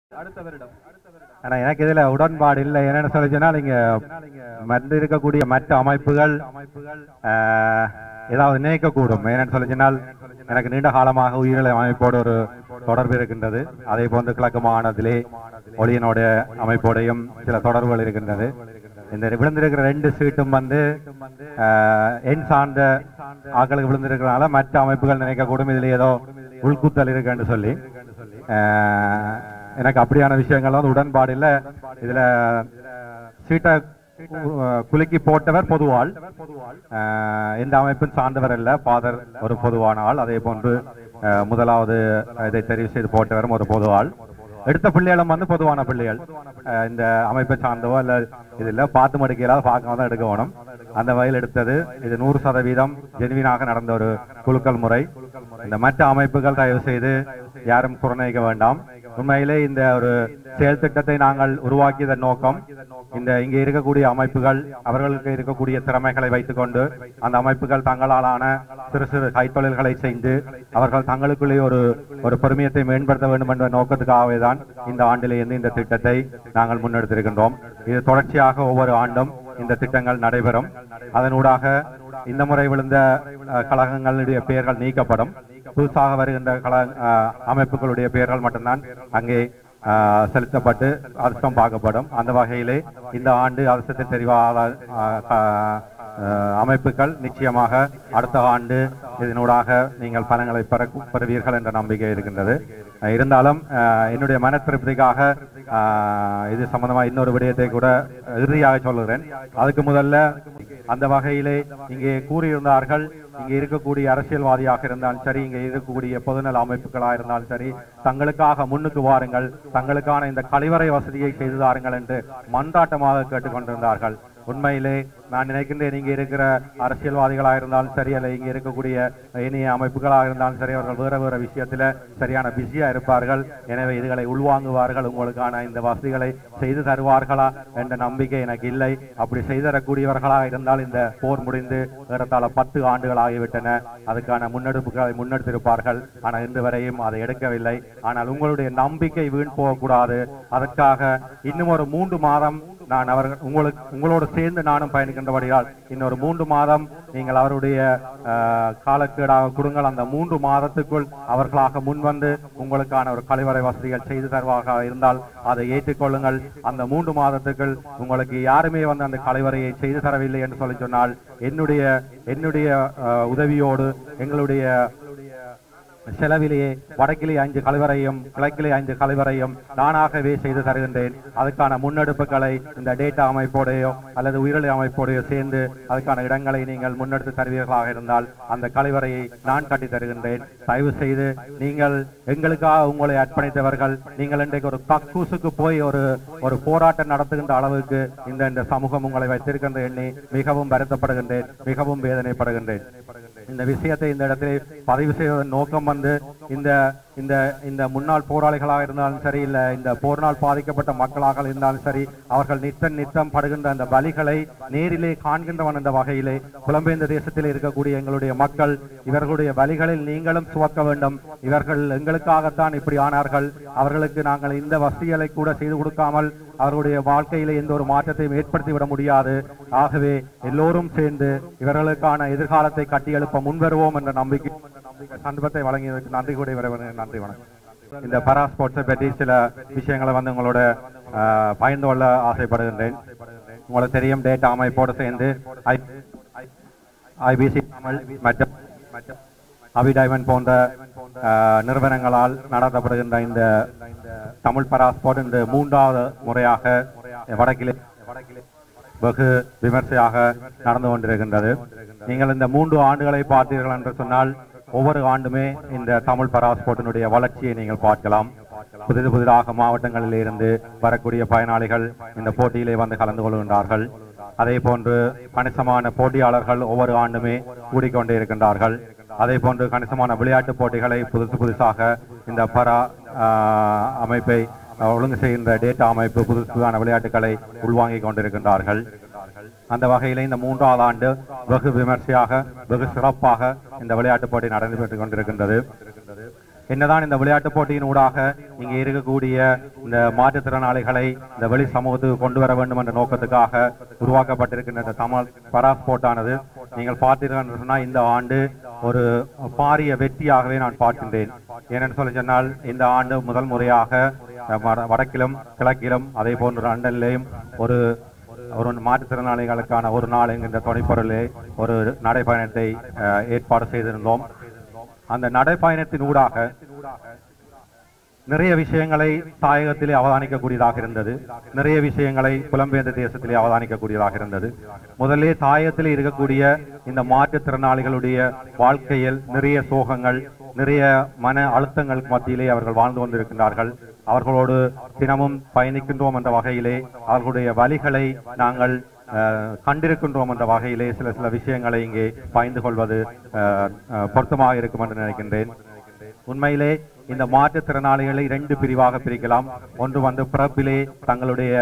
அடுத்த வருடம் ஆனா எனக்கு இதுல உடன்பாடு இல்லை என்னன்னு சொல்லி சொன்னா நீங்க மற்ற இருக்கக்கூடிய மற்ற அமைப்புகள் ஆஹ், ஏதாவது நினைக்கக்கூடும் என்னன்னு சொல்லி சொன்னால் எனக்கு நீண்ட காலமாக உயிரிழை அமைப்போடு ஒரு தொடர்பு இருக்கின்றது அதே போன்று கிழக்கு மாகாணத்திலே ஒளியனுடைய அமைப்போடையும் சில தொடர்புகள் இருக்கின்றது இந்த விழுந்திருக்கிற ரெண்டு சீட்டும் வந்து ஆஹ், எண் சார்ந்த ஆக்களுக்கு விழுந்திருக்கிறனால மற்ற அமைப்புகள் நினைக்கக்கூடும் இதுல ஏதோ உள்குத்தல் இருக்குன்னு சொல்லி ஆஹ், எனக்கு அப்படியான விஷயங்கள் வந்து உடன்பாடு இல்லை இதுல சீட்டை கு- குலுக்கி போட்டவர் பொதுவாள் ஆஹ், எந்த அமைப்பும் சார்ந்தவர் அல்ல ஃபாதர் ஒரு பொதுவான ஆள் அதே போன்று ஆஹ், முதலாவது இதை தெரிவு செய்து போட்டவரும் ஒரு பொதுவாள் எடுத்த பிள்ளைகளும் வந்து பொதுவான பிள்ளைகள் ஆஹ், இந்த அமைப்பை சார்ந்தவோ அல்ல இதுல பார்த்து மடிக்கலாம் பார்க்காம தான் எடுக்க வேணும் அந்த வகையில் எடுத்தது இது நூறு சதவீதம் ஜெனுவினாக நடந்த ஒரு குலுக்கல் முறை இந்த மற்ற அமைப்புகள் தயவு செய்து யாரும் புறநணிக்க வேண்டாம் உண்மையிலே இந்த ஒரு செயல் திட்டத்தை நாங்கள் உருவாக்கியதன் நோக்கம் இந்த இங்கே இருக்கக்கூடிய அமைப்புகள் அவர்களுக்கு இருக்கக்கூடிய திறமைகளை வைத்துக்கொண்டு அந்த அமைப்புகள் தங்களாலான சிறு சிறு கைத்தொழில்களை செய்து அவர்கள் தங்களுக்குள்ளே ஒரு ஒரு பெருமியத்தை மேம்படுத்த வேண்டும் என்ற நோக்கத்துக்காகவே தான் இந்த ஆண்டிலே இருந்து இந்த திட்டத்தை நாங்கள் முன்னெடுத்திருக்கின்றோம் இது தொடர்ச்சியாக ஒவ்வொரு ஆண்டும் இந்த திட்டங்கள் நடைபெறும் அதனூடாக இந்த முறை விழுந்த அஹ், கழகங்களுடைய பெயர்கள் நீக்கப்படும் புதுசாக வருகின்ற கல அஹ், அமைப்புகளுடைய பெயர்கள் மட்டும்தான் அங்கே அஹ், செலுத்தப்பட்டு அதிர்ஷ்டம் பார்க்கப்படும் அந்த வகையிலே இந்த ஆண்டு அதிர்ஷ்டத்தில் தெரிவாத அஹ், க- அஹ், அமைப்புகள் நிச்சயமாக அடுத்த ஆண்டு இதனூடாக நீங்கள் பலன்களை பெற பெறுவீர்கள் என்ற நம்பிக்கை இருக்கின்றது அஹ், இருந்தாலும் அஹ், என்னுடைய மன திருப்திக்காக அஹ், இது சம்பந்தமா இன்னொரு விடயத்தை கூட இறுதியாக சொல்லுகிறேன் அதுக்கு முதல்ல அந்த வகையிலே இங்கே கூறியிருந்தார்கள் இங்கே இருக்கக்கூடிய அரசியல்வாதியாக இருந்தாலும் சரி இங்கே இருக்கக்கூடிய பொதுநல அமைப்புகளாக இருந்தாலும் சரி தங்களுக்காக முன்னுக்கு வாருங்கள் தங்களுக்கான இந்த கழிவறை வசதியை செய்து தாருங்கள் என்று மன்றாட்டமாக கேட்டுக்கொண்டிருந்தார்கள் உண்மையிலே நான் நினைக்கின்றேன் இங்கே இருக்கிற அரசியல்வாதிகளாக இருந்தாலும் சரி அல்ல இங்கே இருக்கக்கூடிய இனிய அமைப்புகளாக இருந்தாலும் சரி அவர்கள் வேற வேற விஷயத்துல சரியான பிஸியா இருப்பார்கள் எனவே இதுகளை உள்வாங்குவார்கள் உங்களுக்கான இந்த வசதிகளை செய்து தருவார்களா என்ற நம்பிக்கை எனக்கு இல்லை அப்படி செய்து தரக்கூடியவர்களாக இருந்தால் இந்த போர் முடிந்து ஏறத்தாழ பத்து ஆண்டுகள் ஆகிவிட்டன அதுக்கான முன்னெடுப்புகளை முன்னெடுத்திருப்பார்கள் ஆனால் இன்று வரையும் அதை எடுக்கவில்லை ஆனால் உங்களுடைய நம்பிக்கை வீண் போகக்கூடாது அதற்காக இன்னும் ஒரு மூன்று மாதம் நான் அவர்கள் உங்களுக்கு உங்களோடு சேர்ந்து நானும் பயணிக்கின்றபடியால் இன்னொரு மூன்று மாதம் நீங்கள் அவருடைய அஹ், காலக்கேடாக கொடுங்கள் அந்த மூன்று மாதத்துக்குள் அவர்களாக முன்வந்து உங்களுக்கான ஒரு கழிவறை வசதிகள் செய்து தருவார்கள் இருந்தால் அதை ஏற்றுக்கொள்ளுங்கள் அந்த மூன்று மாதத்துக்குள் உங்களுக்கு யாருமே வந்து அந்த கழிவறையை செய்து தரவில்லை என்று சொல்லி சொன்னால் என்னுடைய என்னுடைய அஹ், உதவியோடு எங்களுடைய செலவிலேயே வடக்கிலே ஐந்து கழிவறையும் கிழக்கிலே ஐந்து கழிவறையும் நானாகவே செய்து தருகின்றேன் அதுக்கான முன்னெடுப்புகளை இந்த டேட்டா அமைப்போடையோ அல்லது உயிரிழை அமைப்போடையோ சேர்ந்து அதுக்கான இடங்களை நீங்கள் முன்னெடுத்து தருவீர்களாக இருந்தால் அந்த கழிவறையை நான் கட்டி தருகின்றேன் தயவு செய்து நீங்கள் எங்களுக்காக உங்களை அர்ப்பணித்தவர்கள் நீங்கள் இன்றைக்கு ஒரு கக்கூசுக்கு போய் ஒரு ஒரு போராட்டம் நடத்துகின்ற அளவுக்கு இந்த இந்த சமூகம் உங்களை வைத்திருக்கின்ற எண்ணி மிகவும் வருத்தப்படுகின்றேன் மிகவும் வேதனைப்படுகின்றேன் இந்த விஷயத்தை இந்த இடத்திலே பதிவு செய்வதன் நோக்கம் வந்து இந்த இந்த இந்த முன்னாள் போராளிகளாக இருந்தாலும் சரி இல்ல இந்த போரினால் பாதிக்கப்பட்ட மக்களாக இருந்தாலும் சரி அவர்கள் நித்தம் நித்தம் படுகின்ற அந்த வலிகளை நேரிலே காண்கின்றவன் என்ற வகையிலே புலம்பெயர்ந்த தேசத்தில் இருக்கக்கூடிய எங்களுடைய மக்கள் இவர்களுடைய வலிகளில் நீங்களும் சுமக்க வேண்டும் இவர்கள் எங்களுக்காகத்தான் இப்படி ஆனார்கள் அவர்களுக்கு நாங்கள் இந்த வசதிகளை கூட செய்து கொடுக்காமல் அவர்களுடைய வாழ்க்கையிலே எந்த ஒரு மாற்றத்தையும் ஏற்படுத்தி விட முடியாது ஆகவே எல்லோரும் சேர்ந்து இவர்களுக்கான எதிர்காலத்தை கட்டியெழுப்ப முன்வருவோம் என்ற நம்பிக்கை சந்தர்ப்பத்தை வழங்கியதற்கு நன்றி கூடி வரவேன் நன்றி வணக்கம் இந்த பரா ஸ்போர்ட்ஸை பற்றி சில விஷயங்களை வந்து உங்களோட ஆஹ், பகிர்ந்து கொள்ள ஆசைப்படுகின்றேன் உங்களுக்கு தெரியும் டேட்டா அமைப்போடு சேர்ந்து ஐபிசி தமிழ் மற்றும் அபி டைமண்ட் போன்ற ஆஹ், நிறுவனங்களால் நடத்தப்படுகின்ற இந்த தமிழ் பராஸ்போர்ட் இந்த மூன்றாவது முறையாக வடக்கிலே வெகு விமர்சையாக நடந்து கொண்டிருக்கின்றது நீங்கள் இந்த மூன்று ஆண்டுகளை பார்த்தீர்கள் என்று சொன்னால் ஒவ்வொரு ஆண்டுமே இந்த தமிழ் பராஸ்போர்ட்டினுடைய வளர்ச்சியை நீங்கள் பார்க்கலாம் புதிது புதிதாக மாவட்டங்களில் இருந்து வரக்கூடிய பயனாளிகள் இந்த போட்டியிலே வந்து கலந்து கொள்கின்றார்கள் அதே போன்று கணிசமான போட்டியாளர்கள் ஒவ்வொரு ஆண்டுமே கூடிக்கொண்டே இருக்கின்றார்கள் அதே போன்று கணிசமான விளையாட்டு போட்டிகளை புதுசு புதுசாக இந்த பரா ஆஹ், அமைப்பை அஹ், ஒழுங்கு செய்கின்ற டேட்டா அமைப்பு புதுசு புதுதான விளையாட்டுகளை உள்வாங்கிக் கொண்டிருக்கின்றார்கள் அந்த வகையிலே இந்த மூன்றாவது ஆண்டு வெகு விமர்சையாக வெகு சிறப்பாக இந்த விளையாட்டுப் போட்டி நடைபெற்றுக் கொண்டிருக்கின்றது என்னதான் இந்த விளையாட்டுப் போட்டியின் ஊடாக இங்கே இருக்கக்கூடிய இந்த மாற்றுத்திறனாளிகளை இந்த வெளி சமூகத்துக்கு கொண்டு வர வேண்டும் என்ற நோக்கத்துக்காக உருவாக்கப்பட்டிருக்கின்ற இந்த தமிழ் பராஸ் போட்டானது நீங்கள் பார்த்தீர்கள் என்று சொன்னால் இந்த ஆண்டு ஒரு பாரிய வெற்றியாகவே நான் பார்க்கின்றேன் ஏனென்று சொல்லி சொன்னால் இந்த ஆண்டு முதல் முறையாக அஹ், வட- வடக்கிலும் கிழக்கிலும் அதே போன்று லண்டனிலேயும் ஒரு ஒரு மாற்றுத்திறனாளிகளுக்கான ஒரு நாள் என்கின்ற துணைப்பொருளே ஒரு நடைப்பயணத்தை அஹ், ஏற்பாடு செய்திருந்தோம் அந்த நடைப்பயணத்தின் ஊடாக நிறைய விஷயங்களை தாயகத்திலே அவதானிக்கக்கூடியதாக இருந்தது நிறைய விஷயங்களை புலம்பெயர்ந்த தேசத்திலே அவதானிக்கக்கூடியதாக இருந்தது முதல்ல தாயகத்திலே இருக்கக்கூடிய இந்த மாற்றுத்திறனாளிகளுடைய வாழ்க்கையில் நிறைய சோகங்கள் நிறைய மன அழுத்தங்களுக்கு மத்தியிலே அவர்கள் வாழ்ந்து கொண்டிருக்கின்றார்கள் அவர்களோடு தினமும் பயணிக்கின்றோம் என்ற வகையிலே அவர்களுடைய வழிகளை நாங்கள் அஹ், கண்டிருக்கின்றோம் என்ற வகையிலே சில சில விஷயங்களை இங்கே பகிர்ந்து கொள்வது அஹ், அஹ், பொருத்தமாக இருக்கும் என்று நினைக்கின்றேன் உண்மையிலே இந்த மாற்றுத்திறனாளிகளை இரண்டு பிரிவாக பிரிக்கலாம் ஒன்று வந்து பிறப்பிலே தங்களுடைய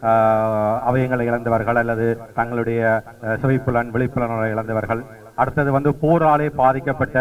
ஆஹ், அவயங்களை இழந்தவர்கள் அல்லது தங்களுடைய ஆஹ், செவிப்புலன் விழிப்புலனை இழந்தவர்கள் அடுத்தது வந்து போராலே பாதிக்கப்பட்ட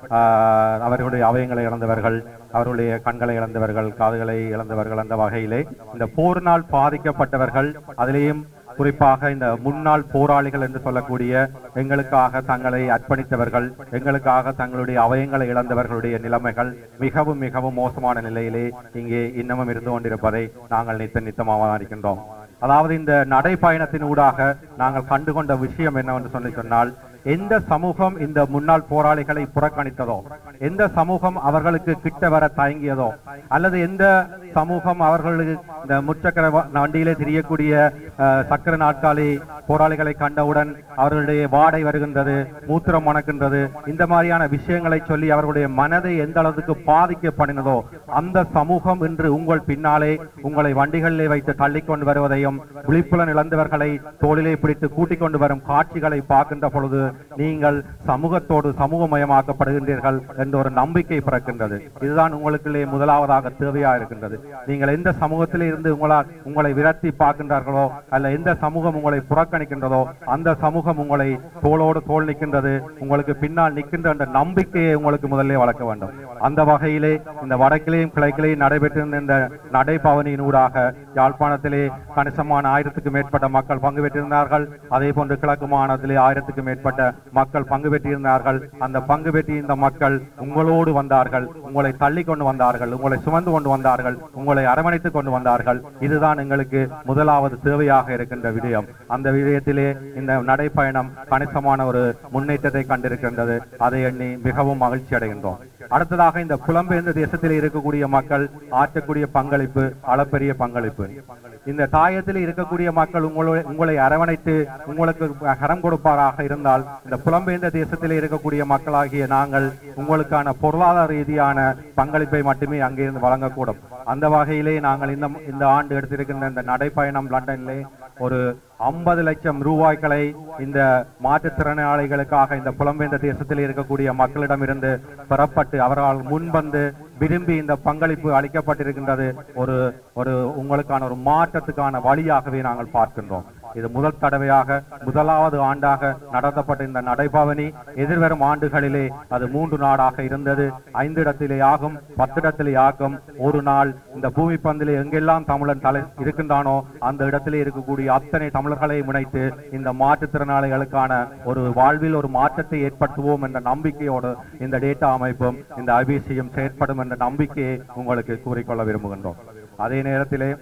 ஆஹ், அவர்களுடைய அவயங்களை இழந்தவர்கள் அவர்களுடைய கண்களை இழந்தவர்கள் காதுகளை இழந்தவர்கள் அந்த வகையிலே இந்த போரினால் பாதிக்கப்பட்டவர்கள் அதிலேயும் குறிப்பாக இந்த முன்னாள் போராளிகள் என்று சொல்லக்கூடிய எங்களுக்காக தங்களை அர்ப்பணித்தவர்கள் எங்களுக்காக தங்களுடைய அவயங்களை இழந்தவர்களுடைய நிலைமைகள் மிகவும் மிகவும் மோசமான நிலையிலே இங்கே இன்னமும் இருந்து கொண்டிருப்பதை நாங்கள் நித்த நித்தமாக இருக்கின்றோம் அதாவது இந்த நடைப்பயணத்தின் ஊடாக நாங்கள் கண்டுகொண்ட விஷயம் என்னவென்று சொல்லி சொன்னால் எந்த சமூகம் இந்த முன்னாள் போராளிகளை புறக்கணித்ததோ எந்த சமூகம் அவர்களுக்கு கிட்ட வர தயங்கியதோ அல்லது எந்த சமூகம் அவர்களுக்கு இந்த முச்சக்கர வ- வண்டியிலே தெரியக்கூடிய அஹ், சக்கர நாட்காலி போராளிகளை கண்டவுடன் அவர்களுடைய வாடை வருகின்றது மூத்திரம் மணக்கின்றது இந்த மாதிரியான விஷயங்களை சொல்லி அவர்களுடைய மனதை எந்த அளவுக்கு பாதிக்கப்படினதோ அந்த சமூகம் இன்று உங்கள் பின்னாலே உங்களை வண்டிகளிலே வைத்து தள்ளிக்கொண்டு வருவதையும் விழிப்புலன் இழந்தவர்களை தோளிலே பிடித்து கூட்டிக் கொண்டு வரும் காட்சிகளை பார்க்கின்ற பொழுது நீங்கள் சமூகத்தோடு சமூகமயமாக்கப்படுகின்றீர்கள் என்ற ஒரு நம்பிக்கை பிறக்கின்றது இதுதான் உங்களுக்குள்ளே முதலாவதாக தேவையா இருக்கின்றது நீங்கள் எந்த சமூகத்திலே இருந்து உங்களால் உங்களை விரட்டி பார்க்கின்றார்களோ அல்ல எந்த சமூகம் உங்களை புறக்கணிக்கின்றதோ அந்த சமூகம் உங்களை தோளோடு தோள் நிற்கின்றது உங்களுக்கு பின்னால் நிற்கின்ற என்ற நம்பிக்கையை உங்களுக்கு முதல்ல வளர்க்க வேண்டும் அந்த வகையிலே இந்த வடக்கிலேயும் கிழக்கிலேயும் நடைபெற்றிருந்த இந்த நடைபவனியின் ஊடாக யாழ்ப்பாணத்திலே கணிசமான ஆயிரத்துக்கு மேற்பட்ட மக்கள் பங்கு பெற்றிருந்தார்கள் அதே போன்று கிழக்கு மாநிலத்திலே ஆயிரத்துக்கு மேற்பட்ட மக்கள் பங்கு பெற்றிருந்தார்கள் அந்த பங்கு பெற்றிருந்த மக்கள் உங்களோடு வந்தார்கள் உங்களை தள்ளி கொண்டு வந்தார்கள் உங்களை சுமந்து கொண்டு வந்தார்கள் உங்களை அரவணைத்துக் கொண்டு வந்தார்கள் இதுதான் எங்களுக்கு முதலாவது தேவையாக இருக்கின்ற விடயம் அந்த விடயத்திலே இந்த நடைப்பயணம் கணிசமான ஒரு முன்னேற்றத்தை கண்டிருக்கின்றது அதை எண்ணி மிகவும் மகிழ்ச்சி அடைகின்றோம் அடுத்ததாக இந்த புலம்பெயர்ந்த தேசத்தில் இருக்கக்கூடிய மக்கள் ஆற்றக்கூடிய பங்களிப்பு அளப்பெரிய பங்களிப்பு இந்த தாயத்தில் இருக்கக்கூடிய மக்கள் உங்களை உங்களை அரவணைத்து உங்களுக்கு கரம் கொடுப்பாராக இருந்தால் இந்த புலம்பெயர்ந்த தேசத்தில் இருக்கக்கூடிய மக்களாகிய நாங்கள் உங்களுக்கான பொருளாதார ரீதியான பங்களிப்பை மட்டுமே அங்கிருந்து வழங்கக்கூடும் அந்த வகையிலே நாங்கள் இந்த இந்த ஆண்டு எடுத்திருக்கின்ற இந்த நடைப்பயணம் லண்டனிலே ஒரு ஐம்பது லட்சம் ரூபாய்களை இந்த மாற்றுத்திறனாளிகளுக்காக இந்த புலம்பெயர்ந்த தேசத்தில் இருக்கக்கூடிய மக்களிடமிருந்து பெறப்பட்டு அவர்களால் முன்வந்து விரும்பி இந்த பங்களிப்பு அளிக்கப்பட்டிருக்கின்றது ஒரு ஒரு உங்களுக்கான ஒரு மாற்றத்துக்கான வழியாகவே நாங்கள் பார்க்கின்றோம் இது முதல் தடவையாக முதலாவது ஆண்டாக நடத்தப்பட்ட இந்த நடைபவனி எதிர்வரும் ஆண்டுகளிலே அது மூன்று நாடாக இருந்தது ஐந்து இடத்திலே ஆகும் பத்து இடத்திலே ஆகும் ஒரு நாள் இந்த பூமி பந்திலே எங்கெல்லாம் தமிழன் தலை இருக்கின்றானோ அந்த இடத்திலே இருக்கக்கூடிய அத்தனை தமிழர்களை இணைத்து இந்த மாற்றுத்திறனாளிகளுக்கான ஒரு வாழ்வில் ஒரு மாற்றத்தை ஏற்படுத்துவோம் என்ற நம்பிக்கையோடு இந்த டேட்டா அமைப்பும் இந்த ஐபிசியும் செயற்படும் என்ற நம்பிக்கையை உங்களுக்கு கூறிக்கொள்ள விரும்புகின்றோம் அதே நேரத்திலே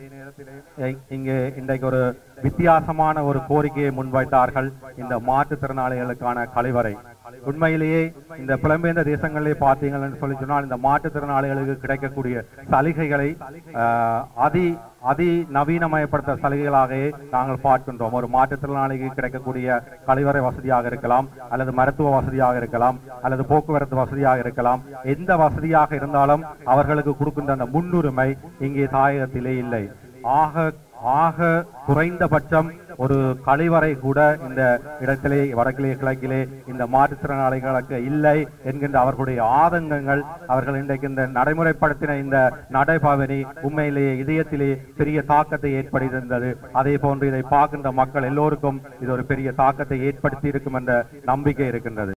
இ- இங்கே இன்றைக்கு ஒரு வித்தியாசமான ஒரு கோரிக்கையை முன்வைத்தார்கள் இந்த மாற்றுத்திறனாளிகளுக்கான கழிவறை உண்மையிலேயே இந்த புலம்பெயர்ந்த தேசங்களிலே பார்த்தீங்கன்னு சொல்லி சொன்னால் இந்த மாற்றுத்திறனாளிகளுக்கு கிடைக்கக்கூடிய சலுகைகளை ஆஹ், அதி அதி நவீனமயப்படுத்த சலுகைகளாகவே நாங்கள் பார்க்கின்றோம் ஒரு மாற்றுத்திறனாளிக்கு கிடைக்கக்கூடிய கழிவறை வசதியாக இருக்கலாம் அல்லது மருத்துவ வசதியாக இருக்கலாம் அல்லது போக்குவரத்து வசதியாக இருக்கலாம் எந்த வசதியாக இருந்தாலும் அவர்களுக்கு கொடுக்கின்ற அந்த முன்னுரிமை இங்கே தாயகத்திலே இல்லை ஆக ஆக குறைந்தபட்சம் ஒரு கழிவறை கூட இந்த இடத்திலே வடக்கிலே கிழக்கிலே இந்த மாற்றுத்திறனாளிகளுக்கு இல்லை என்கின்ற அவர்களுடைய ஆதங்கங்கள் அவர்கள் இன்றைக்கு இந்த நடைமுறைப்படுத்தின இந்த நடைபாவனி உண்மையிலேயே இதயத்திலே பெரிய தாக்கத்தை ஏற்படுத்தியிருந்தது அதே போன்று இதை பார்க்கின்ற மக்கள் எல்லோருக்கும் இது ஒரு பெரிய தாக்கத்தை ஏற்படுத்தி இருக்கும் என்ற நம்பிக்கை இருக்கின்றது